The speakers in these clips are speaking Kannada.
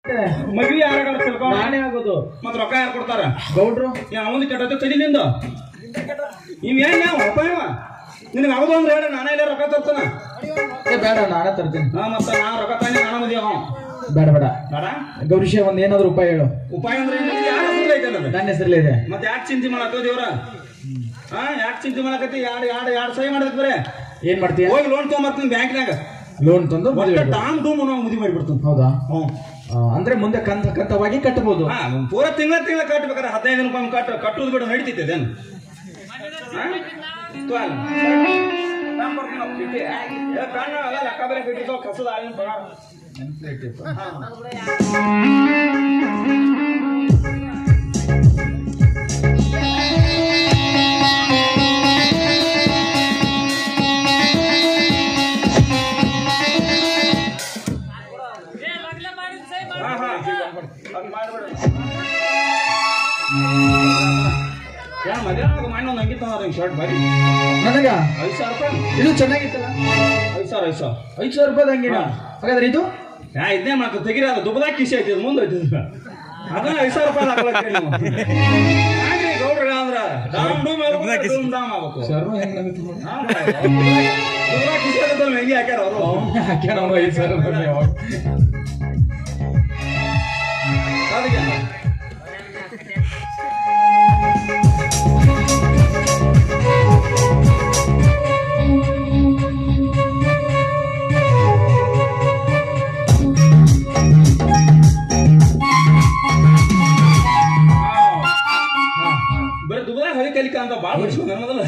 ಮದ್ವಿ ಯಾರಾಗ ತಿಳ್ಕೊ ನಾನೇ ಆಗೋದು ಮತ್ ರೊಕ್ಕ ಯಾರು ಕೊಡ್ತಾರ ಗೌಡ್ರು ಅವನು ಕೆಟ್ಟದ ತಡಿ ನಿಂದು ಇವ್ ಏನ್ ಯಾವ ಅಪ್ಪ ಇವ ನಿನಗೆ ಆಗೋದು ಅಂದ್ರೆ ಹೇಳ ನಾನೇ ಇಲ್ಲ ರೊಕ್ಕ ತರ್ತಾನ ಏ ಬೇಡ ನಾನೇ ತರ್ತೀನಿ ಹಾ ಮತ್ತ ನಾ ರೊಕ್ಕ ತಾನೆ ನಾನು ಮದ್ವಿ ಅವ ಬೇಡ ಬೇಡ ಬೇಡ ಗೌರೀಶ ಒಂದ್ ಏನಾದ್ರು ಉಪಾಯ ಹೇಳು ಉಪಾಯ ಅಂದ್ರೆ ಏನು ಯಾರ ಹೆಸರು ಐತೆ ಅನ್ನೋದು ನನ್ನ ಹೆಸರಲ್ಲೇ ಇದೆ ಮತ್ತೆ ಯಾಕೆ ಚಿಂತೆ ಮಾಡತ್ತೋ ದೇವ್ರ ಹಾ ಯಾಕೆ ಚಿಂತೆ ಮಾಡಕತ್ತಿ ಎರಡು ಎರಡು ಎರಡು ಸಹಿ ಮಾಡಕ್ ಬರೇ ಏನ್ ಮಾಡ್ತೀಯ ಹೋಗಿ ಲೋನ್ ತೊಗೊಂಬರ್ತೀನಿ ಬ್ಯಾಂಕ್ನಾಗ ಲೋನ್ ತಂದು ಮದುವೆ ಒಟ್ಟ ಮಾಡು. ಟಾಮ್ ಟೂಮ್ ನಾವು ಮದುವೆ ಮಾಡಿಬಿಡ್ತೀನಿ ಹೌದಾ ಹ್ಞೂ ಆ, ಅಂದ್ರೆ ಮುಂದೆ ಕಂತ ಕಂತವಾಗಿ ಕಟ್ಟಬಹುದು ಹಾ ಪೂರ ತಿಂಗಳ ತಿಂಗಳ ಕಟ್ಬೇಕಾದ್ರೆ ಹದಿನೈದು ರೂಪಾಯಿ ಕಟ್ಟು ಕಟ್ಟುದು ಬಿಡು ನಡೀತೈತೆ ಅದೇನು ಹಾ? ತೋ ಅಲ್ಲ. ನಾನ್ ಬರ್ತೀನಿ ಅವ್ರ್ ಚೀಟಿ. ಏ, ಕಣ್ಣು ಅಲ್ಲ, ಲೆಕ್ಕ ಬೇರೆ ಬಿಟ್ಟಿದ್ದು, ಕಸದ ಆಗಿನ ಪಗಾರ. ಹಾ, ಹಾ. ಹಂಗ್ ಮಾಡ್ಬೇಡ. ಏನ್ ಮಧ್ಯಾಹ್ನ ಮಾಡಿ ಒಂದು ಅಂಗಿ ತಗೊಂಡ್ರೆ ಶರ್ಟ್ ಬಾರಿ ನನಗ ಐದು ಸಾವಿರ ರೂಪಾಯಿ ಇದು ಚೆನ್ನಾಗಿತ್ತಲ್ಲ ಐದು ಸಾವಿರ ಐದು ಸಾವಿರ ಐದು ಸಾವಿರ ರೂಪಾಯಿ ಹಂಗಿನ ಹಾಗಾದ್ರೆ ಇದು ಯಾ ಇದನ್ನೇ ಮಾಡ್ಕೊ ತೆಗಿರಿ ಅದು ದುಬ್ಬದಾಗ ಕಿಸಿ ಐತಿ ಇದು ಮುಂದೆ ಐತಿ ಅದನ್ನ ಐದು ಸಾವಿರ ರೂಪಾಯಿ ಹಾಕ್ಲಕ್ಕೆ ನೀವು ಹಾಗ್ರಿ ಗೌಡ್ರ ಅಂದ್ರ ಡಾಮ್ ಡೂಮ್ ಆಗ್ಬೇಕು, ಡೂಮ್ ಡಾಮ್ ಆಗ್ಬೇಕು ಸರ್ವ ಹೆಂಗಾಗುತ್ತೆ ನೋಡಿ ಹಾ, ದುಬ್ಬದಾಗ ಕಿಸಿ ಐತಲ್ಲ ಮೆಂಗಿ ಹಾಕ್ಯಾರ ಅವರು ಅವ್ನೇ ಹಾಕ್ಯಾನ ಅವ್ನು ಐದು ಸಾವಿರ ರೂಪಾಯಿ ಯಾವಾಗ. ಅದಕ್ಕೆ ಬರೀ ದುಬ್ಬದಾಗ ಹಳಿ ಕಲಿಕ ಅಂತ ಭಾಳ ಬಿಡಿಸ್ಕೊ ನನ್ನ ಮೊದಲ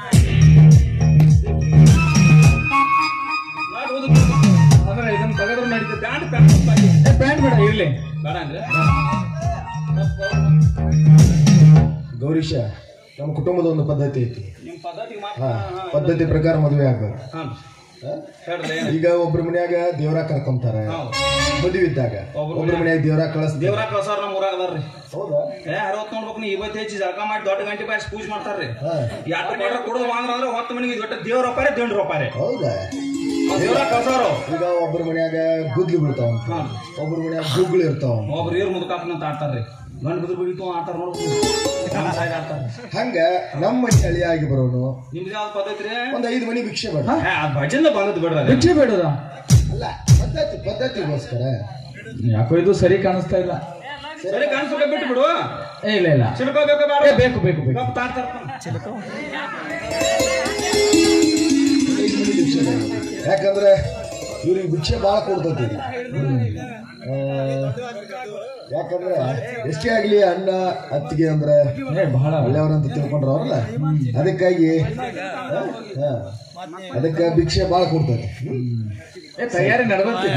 ನಾಟ್ ಓದು ಅಂದ್ರೆ ಇದನ್ನ ತೆಗೆದ್ರೆ ನಡೀತದೆ ಪ್ಯಾಂಟ್ ಪ್ಯಾಂಟ್ ಬಾಕಿ. ಏ, ಪ್ಯಾಂಟ್ ಬೇಡ ಇರ್ಲಿ ಬೇಡ ಅಂದ್ರೆ ಗೌರೀಶ ನಮ್ಮ ಕುಟುಂಬದ ಒಂದು ಪದ್ಧತಿ ಐತಿ ನಿಮ್ ಪದ್ಧತಿಗೆ ಮಾತ್ರ ಹಾ ಪದ್ಧತಿ ಪ್ರಕಾರ ಮದುವೆ ಆಗ್ಬೇಕು ಹಾ ಹಾ? ಹೇಳ್ರಿ ಈಗ ಒಬ್ರ ಮನ್ಯಾಗ ದೇವ್ರ ಕರ್ಕೊಂತಾರೆ ಹೌದು ಮದುವೆ ಇದ್ದಾಗ ಒಬ್ರ ಒಬ್ರ ಮನ್ಯಾಗ ದೇವ್ರ ಕಳಿಸ್ತಾರೆ ದೇವ್ರ ಕಳ್ಸಾರ ನಮ್ಮ ಊರಾಗ ಅದಾರ್ರಿ ಹೌದಾ ಏ ಅರವತ್ ನೋಡ್ಬೇಕು ನೀ ಇವತ್ತು ಹೆಚ್ಚಿ ಜಳಕ ಮಾಡಿ ದೊಡ್ಡ ಗಂಟೆ ಬಾಯ್ಸ್ ಪೂಜೆ ಮಾಡ್ತಾರ್ರಿ ಹಾ ಯಾಟ ಕೊಟ್ರ ಕೊಡೋದು ವಾಂದ್ರ ಅಂದ್ರೆ ಹೊತ್ತು ಮನೆಗೆ ದೊಡ್ಡ ದೇವ್ರ ಒಪ್ಪಾರೆ ದೇವ್ರ ಒಪ್ಪಾರೆ ಹೌದಾ ದೇವ್ರ ಕಳ್ಸಾರು ಈಗ ಒಬ್ರ ಮನ್ಯಾಗ ಗುದ್ಲಿ ಬಿಡ್ತಾವ ಹಾ ಒಬ್ರ ಮನ್ಯಾಗ ಗುಗ್ಗಳು ಇರ್ತಾವ ಒಬ್ರು ಏರ್ ಮುದುಕಾಪನ ಅಂತ ಆಡ್ತಾರ್ರಿ ಗಂಡ ಬಿದ್ರು ಬಿಡಿತು ಆಡ್ತಾರ ನೋಡ್ಬೇಕು ನಮ್ಮ side ಆಡ್ತಾರ ಹಂಗ ನಮ್ಮ ಮನೆ ಹಳಿಯಾಗಿ ಬರೋನು ನಿಮ್ದು ಯಾವ್ದು ಪದ್ಧತಿ ರೀ ಒಂದ್ ಐದು ಮನಿ ಭಿಕ್ಷೆ ಬೇಡ ಏ, ಆ ಭಜನ ಬಂದದ್ದು ಬಿಡ್ರಿ ಭಿಕ್ಷೆ ಬೇಡದ ಅಲ್ಲ ಪದ್ಧತಿ ಪದ್ಧತಿಗೋಸ್ಕರ ಯಾಕೋ ಇದು ಸರಿ ಕಾಣಿಸ್ತಾ ಇಲ್ಲ ಸರಿ ಕಾಣಿಸ್ಬೇಕು ಬಿಟ್ಟು ಬಿಡು ಏ ಇಲ್ಲ ಇಲ್ಲ ಸಿಡ್ಕೋಬೇಕು ಬೇಡ ಏ, ಬೇಕು ಬೇಕು ಬೇಕು ಕಪ್ ತಾಡ್ತಾರ ಐದು ಮನಿ ಭಿಕ್ಷೆ ಬೇಡ ಯಾಕಂದ್ರೆ ಇವ್ರಿಗೆ ಭಿಕ್ಷೆ ಭಾಳ ಕೊಡ್ತೈತಿ ಆ, ಯಾಕಂದ್ರೆ ಎಷ್ಟೇ ಆಗ್ಲಿ ಅಣ್ಣ ಅತ್ತಿಗೆ ಅಂದ್ರೆ ಏ ಬಹಳ ಒಳ್ಳೆಯವ್ರಂತ ತಿಳ್ಕೊಂಡ್ರ ಅವ್ರಲ್ಲ ಅದಕ್ಕಾಗಿ ಆ, ಹಾ. ಅದಕ್ಕೆ ಭಿಕ್ಷೆ ಭಾಳ ಕೊಡ್ತೈತಿ ಏ ತಯಾರಿ ನಡೆದತ್ತಿ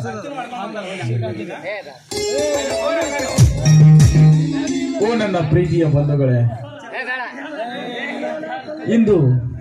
ಓ ನನ್ನ ಪ್ರೀತಿಯ ಬಂಧುಗಳೇ ಇಂದು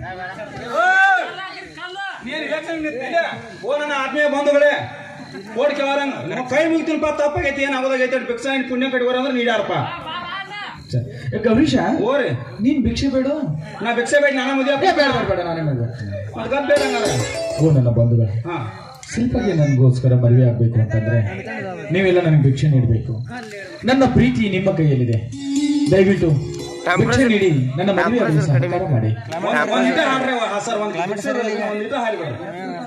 ಓ ನನ್ನ ಆತ್ಮೀಯ ಬಂಧುಗಳೇ ಓಡ್ ಕೇಳಾರಂಗ ನಮ್ಮ ಕೈ ಮುಗಿತೀನಿ ಪಾ ತಪ್ಪಾಗೈತಿ ಏನ್ ಆಗೋದಾಗೈತಿ ಭಿಕ್ಷ ಏನ್ ಪುಣ್ಯ ಕಟ್ಕೋರ ಅಂದ್ರೆ ನೀಡ್ಯಾರಪ್ಪ ಏ, ಗೌರೀಶ ಓರಿ ನೀನ್ ಭಿಕ್ಷೆ ಬೇಡ ನಾ ಭಿಕ್ಷೆ ಬೇಡ ನಾನು ಮದುವೆ ಏ ಬೇಡ ಬೇಡ ಬೇಡ ನಾನೇ ಮದುವೆ ಅದಕ್ಕೆ ಬೇಡ ಹಂಗಾರೆ ಓ ನನ್ನ ಬಂಧುಗಳೇ ಹಾ ಶಿಲ್ಪಗೆ ನನಗೋಸ್ಕರ ಮದುವೆ ಆಗ್ಬೇಕು ಅಂತಂದ್ರೆ ನೀವೆಲ್ಲ ನನಗೆ ಭಿಕ್ಷೆ ನೀಡಬೇಕು ನನ್ನ ಪ್ರೀತಿ ನಿಮ್ಮ ಕೈಯಲ್ಲಿದೆ ದಯವಿಟ್ಟು ಭಿಕ್ಷೆ ನೀಡಿ ನನ್ನ ಮದುವೆ ಆಗಲು ಸಹಕಾರ ಮಾಡಿ ಒಂದ್ ಒಂದ್ ಲೀಟರ್ ಹಾಡ್ರಿ ಹಾ ಸರ್ ಒಂದ್ ಭಿಕ್ಷೆ ಒಂದ್ ಲೀಟರ್ ಹಾರಿ ಬಿಡ್ರಿ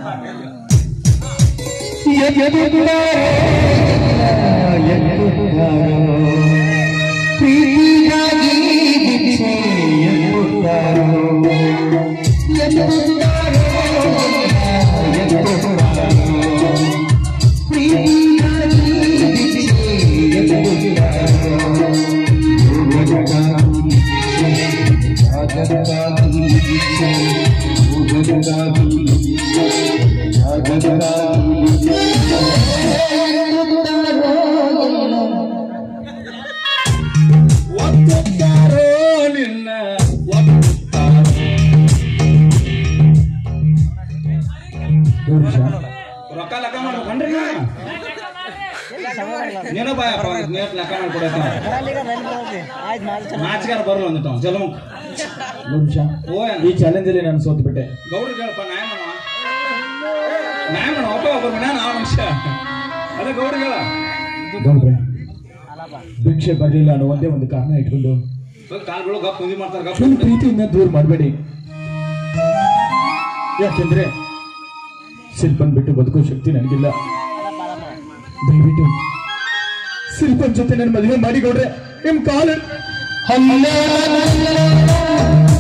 ಒತ್ತುತ್ತಾರೋ ನಿನ್ನ ಒತ್ತುತ್ತಾರೋ ಗೌರೀಶ ರೊಕ್ಕ ಲೆಕ್ಕ ಮಾಡ್ಬೇಕನ್ರಿ ನೀನು ಬಾಯಪ್ಪ ನೀಟ್ ಲೆಕ್ಕ ಮಾಡ್ಕೊಡಕ ನಾಚಿಗಾರ ಬರ್ಲ ಅಂದಿತ್ತು ಜಲಮುಖ ಗೌರೀಶ ಓ ಈ ಚಾಲೆಂಜ್ ಅಲ್ಲಿ ನಾನು ಸೋತ್ ಬಿಟ್ಟೆ ಗೌಡ್ರಿಗೆ ಹೇಳಪ್ಪ ನ್ಯಾಯ ಮಾಡುವ ನ್ಯಾಯ ಮಾಡುವ ಒಬ್ಬ ಒಬ್ಬ ಮನ್ಯಾನ ಆ ಮನುಷ್ಯ ಅದೇ ಗೌಡ್ರಿಗೆ ಹೇಳ ಗೌಡ್ರೆ ಭಿಕ್ಷೆ ಬರಲಿಲ್ಲ ಅನ್ನೋ ಒಂದೇ ಒಂದು ಕಾರಣ ಇಟ್ಕೊಂಡು ಕಾಲ್ಗಳು ಗಪ್ ಪೂಜೆ ಮಾಡ್ತಾರೆ ಗಪ್ ನನ್ನ ಪ್ರೀತಿಯಿಂದ ದೂರ ಮಾಡಬೇಡಿ ಯಾಕೆಂದ್ರೆ ಶಿಲ್ಪನ್ ಬಿಟ್ಟು ಬದುಕೋ ಶಕ್ತಿ ನನಗಿಲ್ಲ ದಯವಿಟ್ಟು ಶಿಲ್ಪನ್ ಜೊತೆ ನನ್ನ ಮದುವೆ ಮಾಡಿಕೊಡ್ರೆ ನಿಮ್ ಕಾಲ